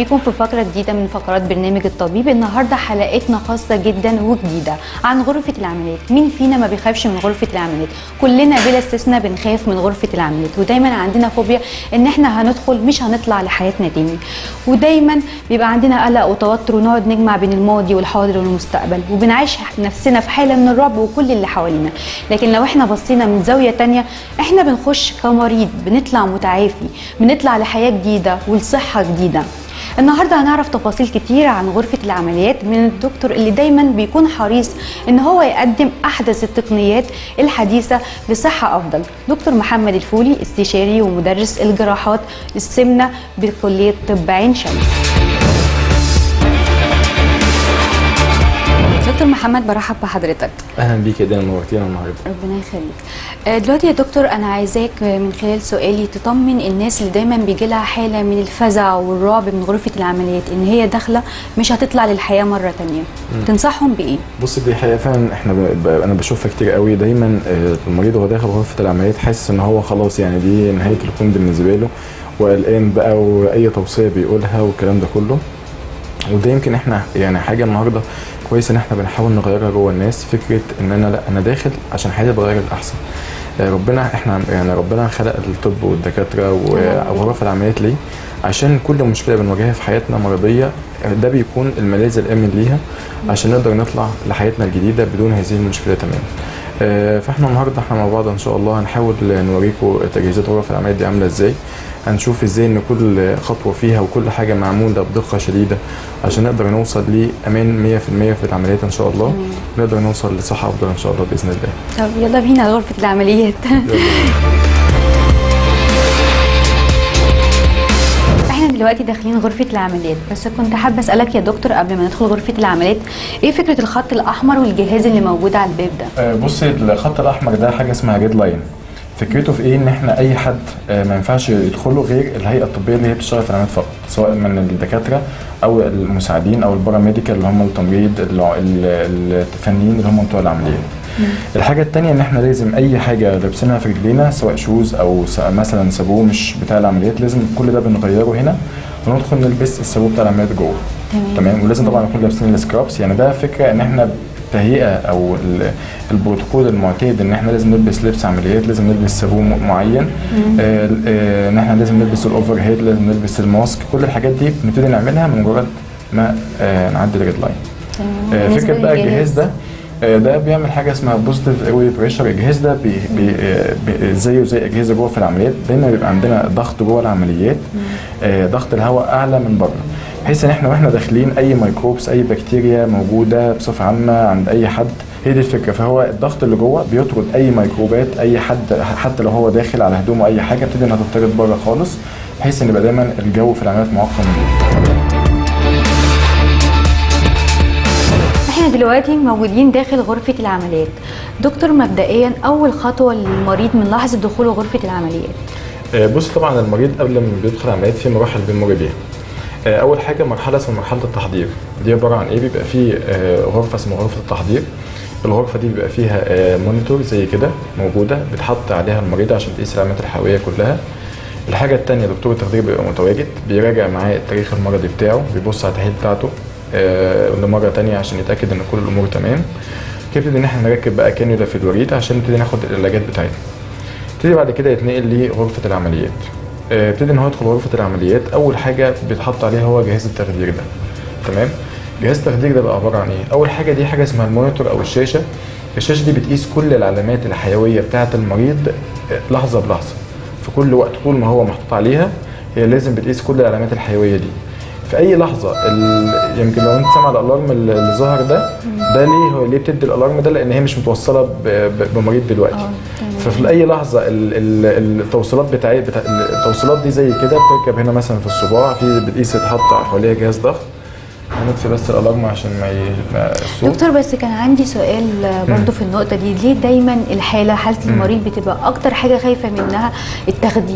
بيكم في فقرة جديدة من فقرات برنامج الطبيب النهاردة حلقتنا خاصة جدا وجديدة عن غرفة العمليات مين فينا ما بيخافش من غرفة العمليات كلنا بلا استثناء بنخاف من غرفة العمليات ودايما عندنا فوبيا ان احنا هندخل مش هنطلع لحياتنا تاني ودايما بيبقى عندنا قلق وتوتر ونقعد نجمع بين الماضي والحاضر والمستقبل وبنعيش نفسنا في حالة من الرعب وكل اللي حوالينا لكن لو احنا بصينا من زاوية تانية احنا بنخش كمريض بنطلع متعافي بنطلع لحياة جديدة ولصحة جديدة النهارده هنعرف تفاصيل كتير عن غرفة العمليات من الدكتور اللي دايما بيكون حريص ان هو يقدم احدث التقنيات الحديثة لصحة افضل دكتور محمد الفولي استشاري ومدرس الجراحات السمنة بكلية طب عين شمس دكتور محمد برحب بحضرتك اهلا بيك يا دانا نورتينا النهارده ربنا يخليك آه، دلوقتي يا دكتور انا عايزاك آه، من خلال سؤالي تطمن الناس اللي دايما بيجي لها حاله من الفزع والرعب من غرفه العمليات ان هي داخله مش هتطلع للحياه مره تانية تنصحهم بايه بص دي حقيقه فعلا احنا ب... ب... انا بشوفها كتير قوي دايما آه، المريض وهو داخل غرفه العمليات حاسس ان هو خلاص يعني دي نهايه الكون بالنسبه له وقلقان بقى واي توصيه بيقولها والكلام ده كله وده يمكن احنا يعني حاجه النهارده كويس ان احنا بنحاول نغيرها جوه الناس فكره ان انا لا انا داخل عشان حياتي تتغير للاحسن آه، ربنا احنا يعني ربنا خلق الطب والدكاتره و- وغرف العمليات ليه عشان كل مشكله بنواجهها في حياتنا مرضيه آه، ده بيكون الملاذ الامن ليها عشان نقدر نطلع لحياتنا الجديده بدون هذه المشكله تماما آه، فاحنا النهارده احنا مع بعض ان شاء الله هنحاول نوريكم تجهيزات غرف العمليات دي عامله ازاي هنشوف ازاي ان كل خطوه فيها وكل حاجه معموله بدقه شديده عشان نقدر نوصل لامان 100% في العمليات ان شاء الله نقدر نوصل لصحه افضل ان شاء الله باذن الله طب يلا بينا غرفه العمليات احنا دلوقتي داخلين غرفه العمليات بس كنت حابه اسالك يا دكتور قبل ما ندخل غرفه العمليات ايه فكره الخط الاحمر والجهاز اللي موجود على الباب ده بص الخط الاحمر ده حاجه اسمها جيد لاين فكرته في ايه ان احنا اي حد آه، ما ينفعش يدخله غير الهيئه الطبيه اللي هي بتشتغل في العمليات فقط سواء من الدكاتره او المساعدين او الباراميديكال اللي هم التمريض الع- ال- الفنيين اللي هم بتوع العمليات الحاجه الثانيه ان احنا لازم اي حاجه لابسينها في رجلينا سواء شوز او س- مثلا سابوه مش بتاع العمليات لازم كل ده بنغيره هنا وندخل نلبس السابوه بتاع العمليات جوه تمام. تمام ولازم طبعا نكون لابسين السكرابس يعني ده فكره ان احنا التهيئه او ال- البروتوكول المعتاد ان احنا لازم نلبس لبس عمليات لازم نلبس صابون م- معين آه، آه، ان احنا لازم نلبس الاوفر هيد لازم نلبس الماسك كل الحاجات دي بنبتدي نعملها من مجرد ما آه، نعدي الريد لاين تمام. آه، بالنسبة فكره بقى للجهاز. الجهاز ده آه، ده بيعمل حاجه اسمها بوزيتيف ايروي بريشر الجهاز ده بي بي آه، بي زيه زي اجهزه جوه في العمليات دايما بيبقى عندنا ضغط جوه العمليات آه، ضغط الهواء اعلى من بره بحيث ان احنا واحنا داخلين اي ميكروبس اي بكتيريا موجوده بصفه عامه عند اي حد هي دي الفكره فهو الضغط اللي جوه بيطرد اي ميكروبات اي حد حتى لو هو داخل على هدومه اي حاجه بتبتدي انها تطرد بره خالص بحيث ان يبقى دايما الجو في العمليات معقم نضيف احنا دلوقتي موجودين داخل غرفة العمليات دكتور مبدئيا اول خطوة للمريض من لحظة دخوله غرفة العمليات آه، بص طبعا المريض قبل ما بيدخل عمليات في مراحل بيمر بيها آه، اول حاجه مرحله اسمها مرحله التحضير دي عباره عن ايه بيبقى فيه آه، غرفه اسمها غرفه التحضير الغرفه دي بيبقى فيها آه، مونيتور زي كده موجوده بتحط عليها المريض عشان تقيس العلامات الحيويه كلها الحاجه الثانيه دكتور التخدير بيبقى متواجد بيراجع معاه التاريخ المرضي بتاعه بيبص على التحاليل بتاعته آه، لمره تانية عشان يتاكد ان كل الامور تمام كده نبتدي ان احنا نركب بقى كانيولا في الوريد عشان نبتدي ناخد العلاجات بتاعتنا ابتدي بعد كده يتنقل لغرفه العمليات آه، ابتدي ان هو يدخل غرفه العمليات اول حاجه بيتحط عليها هو جهاز التخدير ده تمام جهاز التخدير ده بقى عباره عن ايه اول حاجه دي حاجه اسمها المونيتور او الشاشه الشاشه دي بتقيس كل العلامات الحيويه بتاعه المريض آه، لحظه بلحظه في كل وقت طول ما هو محطوط عليها هي لازم بتقيس كل العلامات الحيويه دي في اي لحظه ال... يمكن لو انت سامع الالارم اللي اللي ظهر ده ده ليه هو ليه بتدي الالارم ده لان هي مش متوصله ب... ب... بمريض دلوقتي اه تمام ففي اي لحظه ال- ال- التوصيلات بتاعي بتاع التوصيلات دي زي كده بتركب هنا مثلا في الصباع في بتقيس تتحط حواليها جهاز ضغط هنطفي بس الالارم عشان ما, ي... ما الصوت دكتور بس كان عندي سؤال برضو في النقطة دي ليه دايما الحالة حالة المريض بتبقى أكتر حاجة خايفة منها التخدير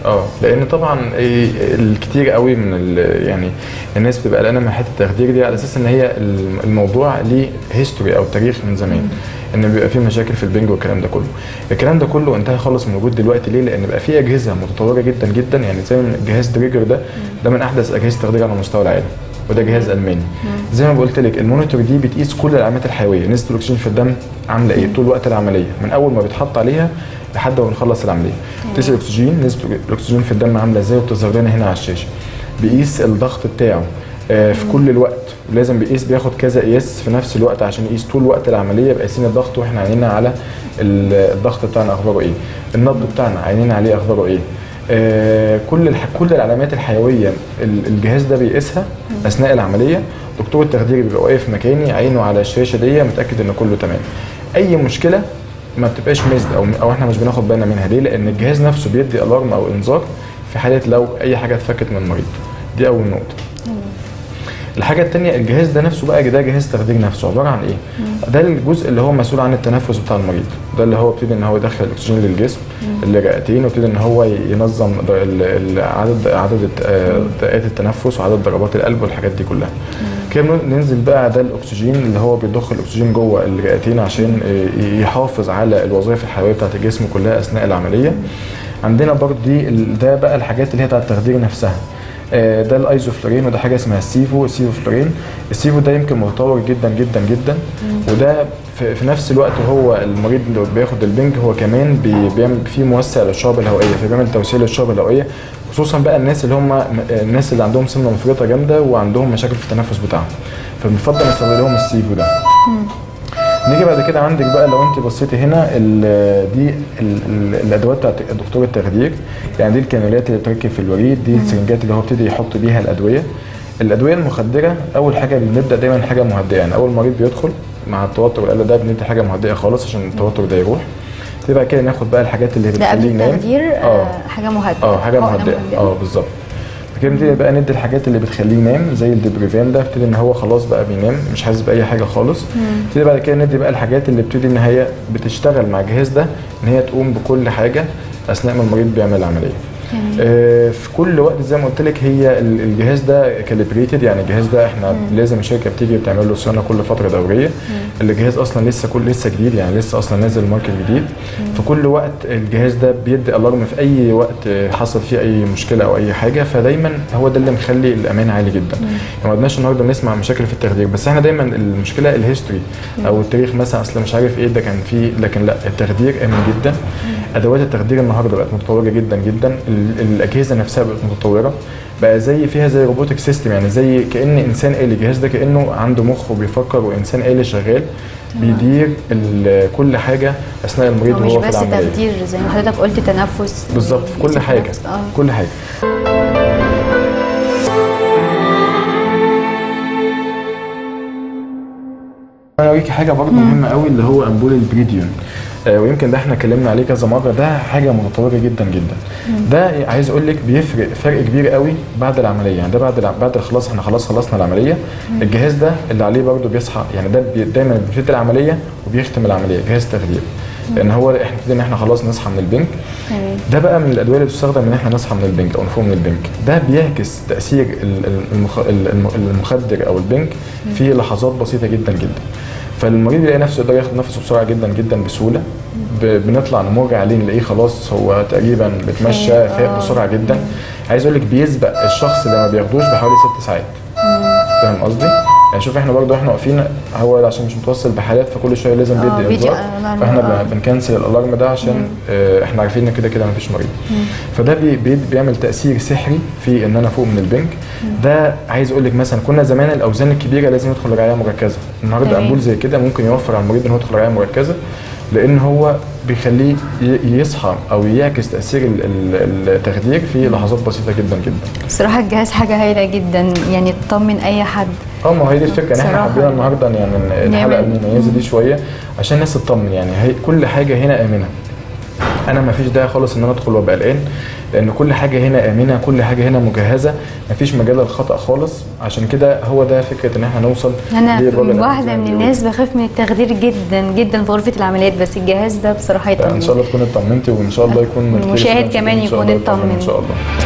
اه لان طبعا إيه الكتير قوي من ال- يعني الناس بتبقى قلقانه من حته التخدير دي على اساس ان هي الم- الموضوع ليه هيستوري او تاريخ من زمان ان بيبقى فيه مشاكل في البنج والكلام ده كله الكلام ده كله انتهى خالص من وجود دلوقتي ليه لان بقى فيه اجهزه متطوره جدا جدا يعني زي من جهاز دريجر ده ده من احدث اجهزه التخدير على مستوى العالم وده جهاز الماني زي ما قلت لك المونيتور دي بتقيس كل العلامات الحيويه نسبه الاكسجين في الدم عامله ايه طول وقت العمليه من اول ما بيتحط عليها لحد ما بنخلص العمليه بتقيس الاكسجين نسبه الاكسجين في الدم عامله ازاي وبتظهر لنا هنا على الشاشه بيقيس الضغط بتاعه آه، في كل الوقت ولازم بيقيس بياخد كذا قياس في نفس الوقت عشان يقيس طول وقت العمليه يبقى قايسين الضغط واحنا عينينا على ال- الضغط بتاعنا اخباره ايه النبض بتاعنا عينينا عليه اخباره ايه آه، كل الح... كل العلامات الحيويه ال- الجهاز ده بيقيسها اثناء العمليه دكتور التخدير بيبقى واقف مكاني عينه على الشاشه دي متاكد ان كله تمام اي مشكله ما بتبقاش ميزد او او احنا مش بناخد بالنا منها ليه لان الجهاز نفسه بيدي الارم او انذار في حاله لو اي حاجه اتفكت من المريض دي اول نقطه الحاجه الثانيه الجهاز ده نفسه بقى ده جهاز تخدير نفسه عباره عن ايه ده الجزء اللي هو مسؤول عن التنفس بتاع المريض ده اللي هو ابتدي ان هو يدخل الاكسجين للجسم الرئتين وابتدي ان هو ينظم د- ال- ال- عدد عدد الت- آه، دقات التنفس وعدد ضربات القلب والحاجات دي كلها كده بن- ننزل بقى ده الاكسجين اللي هو بيضخ الاكسجين جوه الرئتين عشان آه، يحافظ على الوظائف الحيويه بتاعت الجسم كلها اثناء العمليه عندنا برضه دي ال- ده بقى الحاجات اللي هي بتاعت التخدير نفسها آه، ده الايزوفلورين وده حاجه اسمها السيفو السيفوفلورين السيفو ده يمكن متطور جدا جدا جدا وده في, في نفس الوقت هو المريض اللي بياخد البنج هو كمان بي- بيعمل فيه موسع للشعب الهوائيه فبيعمل توسيع للشعب الهوائيه خصوصا بقى الناس اللي هم الناس اللي عندهم سمنه مفرطه جامده وعندهم مشاكل في التنفس بتاعهم فبنفضل نستخدم لهم السيفو ده نيجي بعد كده عندك بقى لو انت بصيتي هنا ال- دي ال- ال- الادوات بتاعت دكتور التخدير يعني دي الكانولات اللي بتركب في الوريد دي السرنجات اللي هو ابتدي يحط بيها الادويه الادويه المخدره اول حاجه بنبدا دايما حاجه مهدئه يعني اول مريض بيدخل مع التوتر والقلق ده بندي حاجه مهدئه خالص عشان التوتر ده يروح تبقى كده ناخد بقى الحاجات اللي ده قبل بتخليه ينام التخدير اه آه، حاجه مهدئه اه حاجه حقنة مهدئه مهدئة. اه بالظبط كده نبتدي بقى ندي الحاجات اللي بتخليه ينام زي الدبريفان ده ابتدي ان هو خلاص بقى بينام مش حاسس باي حاجه خالص ابتدي بعد كده ندي بقى الحاجات اللي بتبتدي ان هي بتشتغل مع الجهاز ده ان هي تقوم بكل حاجه اثناء ما المريض بيعمل العمليه آه، في كل وقت زي ما قلت لك هي ال- الجهاز ده كاليبريتد يعني الجهاز ده احنا لازم الشركه بتيجي بتعمل له صيانه كل فتره دوريه الجهاز اصلا لسه كل لسه جديد يعني لسه اصلا نازل ماركت جديد في كل وقت الجهاز ده بيدي الارم في اي وقت آه، حصل فيه اي مشكله او اي حاجه فدايما هو ده اللي مخلي الامان عالي جدا يعني ما قدناش النهارده نسمع مشاكل في التخدير بس احنا دايما المشكله الهيستوري او التاريخ مثلا اصل مش عارف ايه ده كان فيه لكن لا التخدير امن جدا ادوات التخدير النهارده بقت متطوره جدا جدا ال- الاجهزه نفسها بقت متطوره بقى زي فيها زي روبوتك سيستم يعني زي كان انسان آلي الجهاز ده كانه عنده مخ وبيفكر وانسان آلي شغال بيدير ال- كل حاجه اثناء المريض هو مش وهو في بس العمليه تخدير زي ما حضرتك قلت تنفس بالظبط في كل بيقيس حاجه التنفس. اه كل حاجه انا اوريكي حاجه برضه مهمه قوي اللي هو امبول البريديون آه ويمكن ده احنا اتكلمنا عليه كذا مره ده حاجه متطوره جدا جدا ده عايز اقول لك بيفرق فرق كبير قوي بعد العمليه يعني ده بعد الع- بعد خلاص احنا خلاص خلصنا العمليه الجهاز ده اللي عليه برضه بيصحى يعني ده بي دايما بيبتدي العمليه وبيختم العمليه جهاز تخدير لان هو احنا ابتدينا ان احنا خلاص نصحى من البنك تمام ده بقى من الادويه اللي بتستخدم ان احنا نصحى من البنك او نفوق من البنك ده بيعكس تاثير ال- ال- المخ... ال- الم- المخدر او البنك في لحظات بسيطه جدا جدا فالمريض يلاقي نفسه يقدر ياخد نفسه بسرعه جدا جدا بسهوله ب... بنطلع نمر عليه نلاقيه خلاص هو تقريبا بتمشى فايق، فايق آه. بسرعه جدا عايز اقول لك بيسبق الشخص اللي ما بياخدوش بحوالي ست ساعات فاهم قصدي؟ يعني شوف احنا برضه احنا واقفين هو عشان مش متوصل بحالات فكل شويه لازم آه، بيدي بيدي انذار ألارم، فاحنا آه. بن- بنكنسل الالارم ده عشان آه، احنا عارفين ان كده كده مفيش مريض فده بي بي بيعمل تاثير سحري في ان انا فوق من البنك ده عايز اقول لك مثلا كنا زمان الاوزان الكبيره لازم يدخل رعايه مركزه النهارده تمام. امبول زي كده ممكن يوفر على المريض ان هو يدخل رعايه مركزه لان هو بيخليه ي- يصحى او يعكس تاثير ال- ال- التخدير في لحظات بسيطه جدا جدا بصراحه الجهاز حاجه هايله جدا يعني تطمن اي حد اه ما هي دي الفكره ان احنا بصراحة حبينا النهارده يعني الحلقه نعمل- المميزه دي شويه عشان الناس تطمن يعني هي كل حاجه هنا امنه انا ما فيش داعي خالص ان انا ادخل وابقى قلقان لان كل حاجه هنا امنه كل حاجه هنا مجهزه ما فيش مجال للخطا خالص عشان كده هو ده فكره ان احنا نوصل انا للراجل الأمين واحده زي ما من بيقولوا. الناس بخاف من التخدير جدا جدا في غرفه العمليات بس الجهاز ده بصراحه لا، ان شاء يطمن الله تكون اطمنتي وان شاء الله يكون المشاهد الكيس كمان إن شاء يكون الله يطمن اطمن. ان شاء الله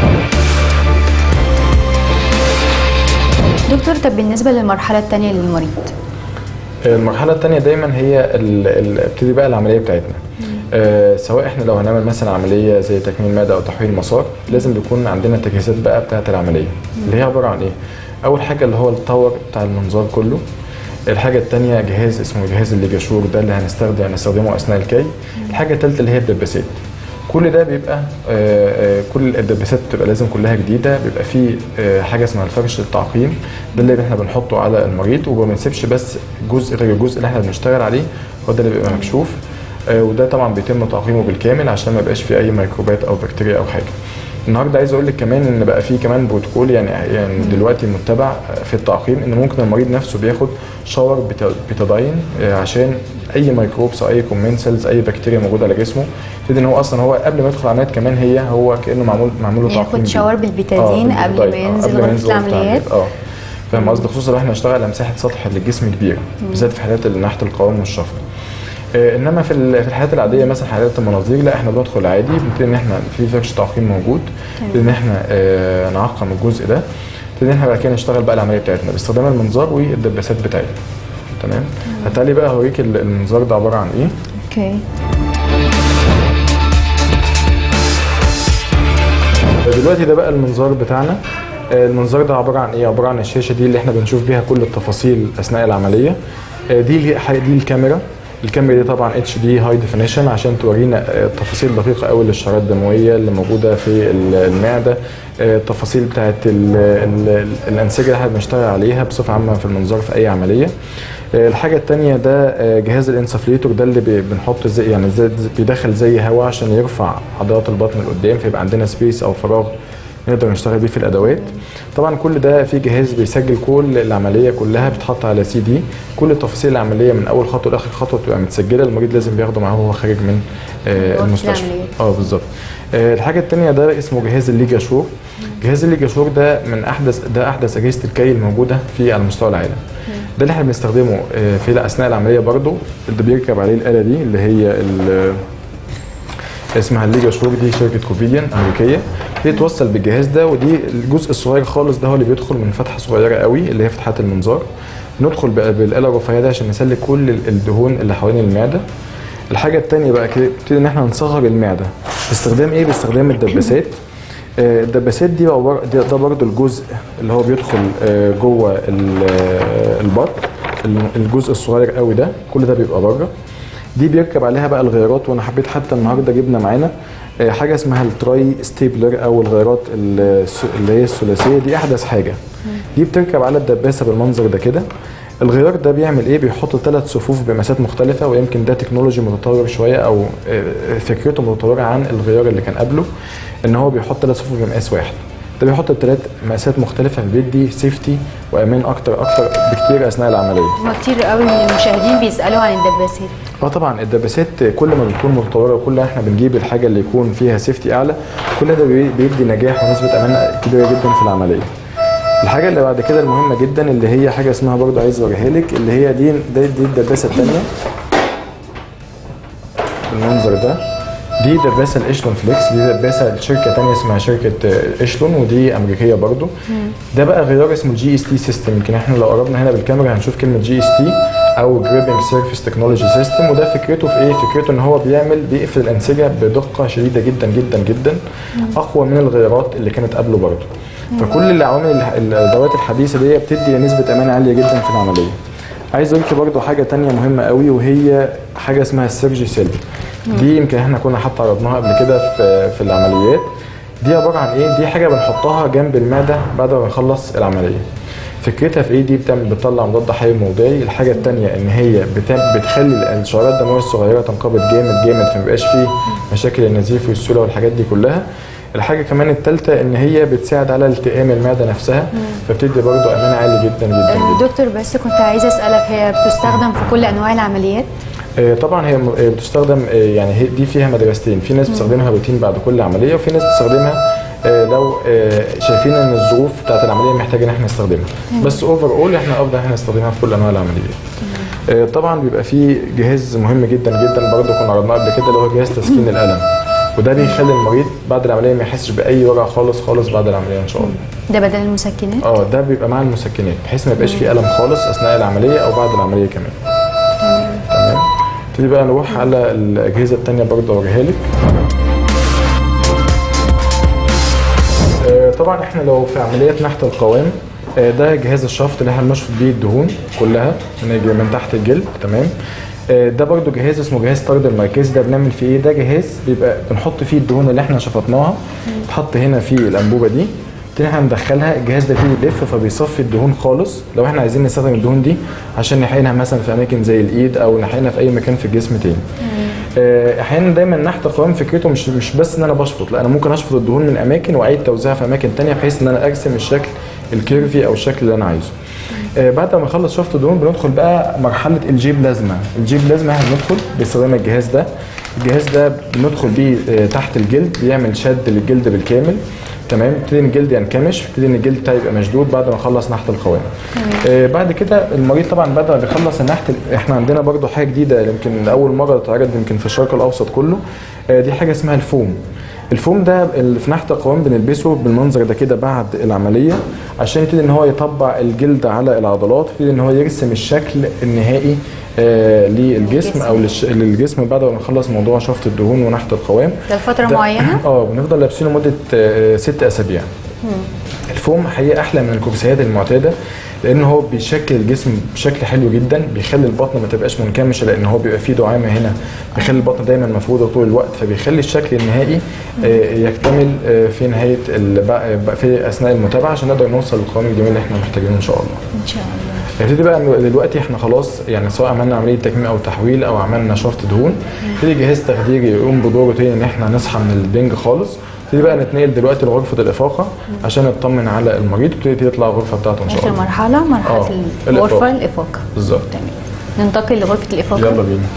دكتور طب بالنسبه للمرحله الثانيه للمريض المرحلة التانية دايما هي ال- ال- ابتدي بقى العملية بتاعتنا آه سواء احنا لو هنعمل مثلا عملية زي تكميم معدة أو تحويل مسار لازم يكون عندنا التجهيزات بقى بتاعة العملية اللي هي عبارة عن إيه؟ أول حاجة اللي هو التاور بتاع المنظار كله الحاجة التانية جهاز اسمه جهاز الليجاشور ده اللي هنستخدم هنستخدمه أثناء الكي الحاجة التالتة اللي هي الدباسات كل ده بيبقى آه، آه، كل الدباسات بتبقى لازم كلها جديده بيبقى فيه آه، حاجه اسمها الفرش التعقيم ده اللي احنا بنحطه على المريض وما بنسيبش بس جزء غير الجزء اللي احنا بنشتغل عليه هو ده اللي بيبقى مكشوف آه، وده طبعا بيتم تعقيمه بالكامل عشان ما يبقاش فيه اي ميكروبات او بكتيريا او حاجه النهارده عايز اقول لك كمان ان بقى في كمان بروتوكول يعني يعني دلوقتي متبع في التعقيم ان ممكن المريض نفسه بياخد شاور بت- بتداين آه، عشان اي ميكروبس او اي كومنسلز اي بكتيريا موجوده على جسمه يبتدي ان هو اصلا هو قبل ما يدخل العمليات كمان هي هو كانه معمول معمول له تعقيم ياخد بيه. شاور بالبيتادين آه، قبل بالبيتادين. ما آه، ينزل قبل ما غرفة ينزل غرفة العمليات. اه فاهم قصدي خصوصا لو احنا نشتغل على مساحه سطح للجسم كبيره بالذات في حالات اللي ناحيه القوام والشفط آه، انما في ال- في الحالات العاديه مثلا حالات المناظير لا احنا بندخل عادي بنبتدي ان احنا في فرش تعقيم موجود نبتدي ان احنا آه، نعقم الجزء ده نبتدي ان احنا بعد كده نشتغل بقى العمليه بتاعتنا باستخدام المنظار والدباسات بتاعتنا تمام هتالي بقى هوريك ال- المنظار ده عباره عن ايه اوكي دلوقتي ده بقى المنظار بتاعنا آه، المنظار ده عباره عن ايه عباره عن الشاشه دي اللي احنا بنشوف بيها كل التفاصيل اثناء العمليه آه، دي اللي حاجة- دي الكاميرا الكاميرا دي طبعا اتش دي هاي ديفينيشن عشان تورينا آه، تفاصيل دقيقه قوي للشرايط الدمويه اللي موجوده في ال- المعده آه، التفاصيل بتاعت ال- ال- الانسجه اللي احنا بنشتغل عليها بصفه عامه في المنظار في اي عمليه آه، الحاجه الثانيه ده آه، جهاز الانسفليتور ده اللي بي- بنحط زي يعني زي بيدخل زي هواء عشان يرفع عضلات البطن لقدام فيبقى عندنا سبيس او فراغ نقدر نشتغل بيه في الادوات طبعا كل ده في جهاز بيسجل كل العمليه كلها بتتحط على سي دي كل تفاصيل العمليه من اول خطوه لاخر خطوه بتبقى متسجله المريض لازم بياخده معاه وهو خارج من آه، غرفة المستشفى العمليات. اه بالظبط آه، الحاجه الثانيه ده اسمه جهاز الليجا شور جهاز الليجا شور ده من احدث ده احدث اجهزه الكي الموجوده في على مستوى العالم ده اللي احنا بنستخدمه آه، في اثناء العمليه برضو اللي بيركب عليه الاله دي اللي هي ال- اسمها الليجا شور دي شركه كوفيديان امريكيه دي توصل بالجهاز ده ودي الجزء الصغير خالص ده هو اللي بيدخل من فتحه صغيره قوي اللي هي فتحات المنظار ندخل بقى بالاله الرفيعه دي عشان نسلك كل ال- الدهون اللي حوالين المعده الحاجه الثانيه بقى كده نبتدي ان احنا نصغر المعده باستخدام ايه باستخدام الدباسات آه، الدباسات دي عباره ده, ده برضو الجزء اللي هو بيدخل آه، جوه ال- آه، البطن الم- الجزء الصغير قوي ده كل ده بيبقى بره دي بيركب عليها بقى الغيارات وانا حبيت حتى النهارده جبنا معانا آه، حاجه اسمها التراي ستيبلر او الغيارات الس- اللي هي الثلاثيه دي احدث حاجه دي بتركب على الدباسه بالمنظر ده كده الغيار ده بيعمل ايه بيحط ثلاث صفوف بمقاسات مختلفه ويمكن ده تكنولوجي متطور شويه او آه، فكرته متطوره عن الغيار اللي كان قبله ان هو بيحط ثلاث صفوف بمقاس واحد ده بيحط الثلاث مقاسات مختلفه بيدي سيفتي وامان اكتر اكتر بكتير اثناء العمليه هما كتير قوي من المشاهدين بيسالوا عن الدباسات اه طبعا الدباسات كل ما بتكون متطوره وكل ما احنا بنجيب الحاجه اللي يكون فيها سيفتي اعلى كل ده بي- بيدي نجاح ونسبه امان كبيره جدا في العمليه الحاجه اللي بعد كده المهمه جدا اللي هي حاجه اسمها برضو عايز اوريها لك اللي هي دي دي, دي الدباسه الثانيه بالمنظر ده دي دباسه الاشلون فليكس دي دباسه لشركه تانية اسمها شركه آه، اشلون ودي امريكيه برضو ده بقى غيار اسمه جي اس تي سيستم يمكن احنا لو قربنا هنا بالكاميرا هنشوف كلمه جي اس تي او جريبنج سيرفيس تكنولوجي سيستم وده فكرته في ايه فكرته ان هو بيعمل بيقفل الانسجه بدقه شديده جدا جدا جدا اقوى من الغيارات اللي كانت قبله برضو فكل العوامل الح- الادوات الحديثه دي بتدي نسبه امان عاليه جدا في العمليه عايز اقول لك برضو حاجه تانية مهمه قوي وهي حاجه اسمها السيرجي سيل دي يمكن احنا كنا حتى عرضناها قبل كده في في العمليات دي عباره عن ايه دي حاجه بنحطها جنب المعده بعد ما نخلص العمليه فكرتها في ايه دي بتعمل بتطلع مضاد حيوي موضعي الحاجه الثانيه ان هي بتا- بتخلي الشعيرات الدمويه الصغيره تنقبض جامد جامد فما يبقاش فيه مشاكل النزيف والسيوله والحاجات دي كلها الحاجه كمان الثالثه ان هي بتساعد على التئام المعده نفسها فبتدي برضو امان عالي جدا جدا جدا دكتور بس كنت عايزه اسالك هي بتستخدم في كل انواع العمليات آه، طبعا هي م- آه، بتستخدم آه، يعني هي دي فيها مدرستين في ناس بتستخدمها روتين بعد كل عمليه وفي ناس بتستخدمها آه، لو آه، شايفين ان الظروف بتاعت العمليه محتاجه ان احنا نستخدمها بس اوفر اول احنا افضل ان احنا نستخدمها في كل انواع العمليات آه، طبعا بيبقى في جهاز مهم جدا جدا برضه كنا عرضناه قبل كده اللي هو جهاز تسكين الالم وده بيخلي المريض بعد العمليه ما يحسش باي وجع خالص خالص بعد العمليه ان شاء الله ده بدل المسكنات اه ده بيبقى مع المسكنات بحيث ما يبقاش فيه الم خالص اثناء العمليه او بعد العمليه كمان تمام نبتدي بقى نروح على الاجهزه الثانيه برضه اوريها لك آه، طبعا احنا لو في عمليات نحت القوام آه، ده جهاز الشفط اللي احنا بنشفط بيه الدهون كلها من من تحت الجلد تمام آه، ده برضو جهاز اسمه جهاز طرد المركزي ده بنعمل فيه ايه ده جهاز بيبقى بنحط فيه الدهون اللي احنا شفطناها تحط هنا في الانبوبه دي تاني احنا ندخلها الجهاز ده فيه يلف فبيصفي الدهون خالص لو احنا عايزين نستخدم الدهون دي عشان نحقنها مثلا في اماكن زي الايد او نحقنها في اي مكان في الجسم تاني آه، احيانا دايما نحت القوام فكرته مش مش بس ان انا بشفط لا انا ممكن اشفط الدهون من اماكن واعيد توزيعها في اماكن تانية بحيث ان انا ارسم الشكل الكيرفي او الشكل اللي انا عايزه آه، بعد ما نخلص شفط الدهون بندخل بقى مرحله الجيب لازمه الجيب لازمه احنا بندخل باستخدام الجهاز ده الجهاز ده بندخل بيه آه، تحت الجلد بيعمل شد للجلد بالكامل تمام يبتدي ان الجلد ينكمش يبتدي ان الجلد بتاعي يبقى مشدود بعد ما نخلص نحت القوام آه بعد كده المريض طبعا بعد ما بيخلص النحت احنا عندنا برضو حاجه جديده يمكن لاول مره تتعرض يمكن في الشرق الاوسط كله آه دي حاجه اسمها الفوم الفوم ده اللي في نحت القوام بنلبسه بالمنظر ده كده بعد العمليه عشان يبتدي ان هو يطبع الجلد على العضلات يبتدي ان هو يرسم الشكل النهائي آه للجسم او للش- للجسم بعد ما نخلص موضوع شفط الدهون ونحت القوام ده لفتره ده- معينه اه بنفضل لابسينه مده آه، ست اسابيع الفوم حقيقه احلى من الكرسيات المعتاده لان هو بيشكل الجسم بشكل حلو جدا بيخلي البطن ما تبقاش منكمشه لان هو بيبقى فيه دعامه هنا بيخلي البطن دايما مفروضه طول الوقت فبيخلي الشكل النهائي آه، يكتمل آه، في نهايه ال- بقى- بقى في اثناء المتابعه عشان نقدر نوصل للقوام الجميل اللي احنا محتاجينه ان شاء الله ان شاء الله نبتدي بقى إنه دلوقتي احنا خلاص يعني سواء عملنا عمليه تكميم او تحويل او عملنا شفط دهون يبتدي جهاز تخديري يقوم بدوره تاني ان احنا نصحى من البنج خالص نبتدي بقى نتنقل دلوقتي لغرفه الافاقه عشان نطمن على المريض وتبتدي تطلع الغرفه بتاعته ان شاء اخر الله مرحله مرحله آه، الغرفه الإفاقة. الافاقه بالظبط تمام ننتقل لغرفه الافاقه يلا بينا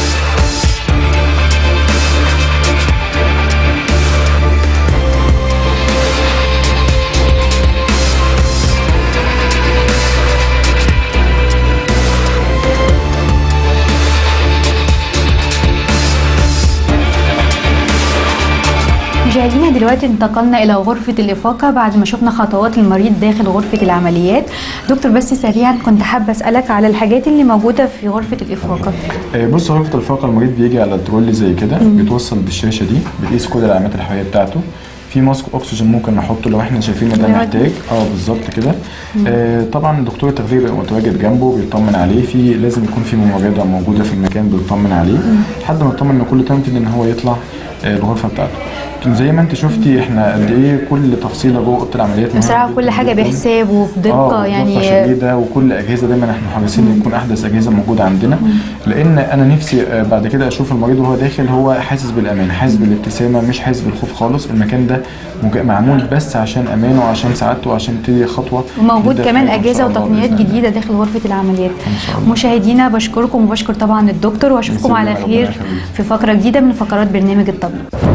مشاهدينا دلوقتي انتقلنا الى غرفه الافاقه بعد ما شفنا خطوات المريض داخل غرفه العمليات دكتور بس سريعا كنت حابه اسالك على الحاجات اللي موجوده في غرفه الافاقه آه، بص غرفه الافاقه المريض بيجي على الترولي زي كده بيتوصل بالشاشه دي بتقيس كل العلامات الحيويه بتاعته في ماسك اكسجين ممكن نحطه لو احنا شايفين ان ده بيودي. محتاج اه بالظبط كده آه طبعا دكتور التغذيه بيبقى متواجد جنبه بيطمن عليه في لازم يكون في ممرضه موجوده في المكان بيطمن عليه لحد ما يطمن ان كله تمام يبتدي ان هو يطلع آه الغرفه بتاعته زي ما انت شفتي احنا قد ايه كل تفصيله جوه اوضه العمليات مهمة بصراحه جداً كل حاجه جداً. بحساب وبدقه اه يعني يعني شديده وكل اجهزه دايما احنا حريصين ان يكون احدث اجهزه موجوده عندنا لان انا نفسي آه، بعد كده اشوف المريض وهو داخل هو حاسس بالامان حاسس بالابتسامه مش حاسس بالخوف خالص المكان ده مج- معمول بس عشان امانه وعشان سعادته وعشان تبتدي خطوه وموجود جديدة في كمان حياته إن اجهزه شاء الله وتقنيات بإذن الله. جديده داخل غرفه العمليات إن شاء الله. مشاهدينا بشكركم وبشكر طبعا الدكتور واشوفكم يسلمك، على ربنا خير يخليك. في فقره جديده من فقرات برنامج الطبيب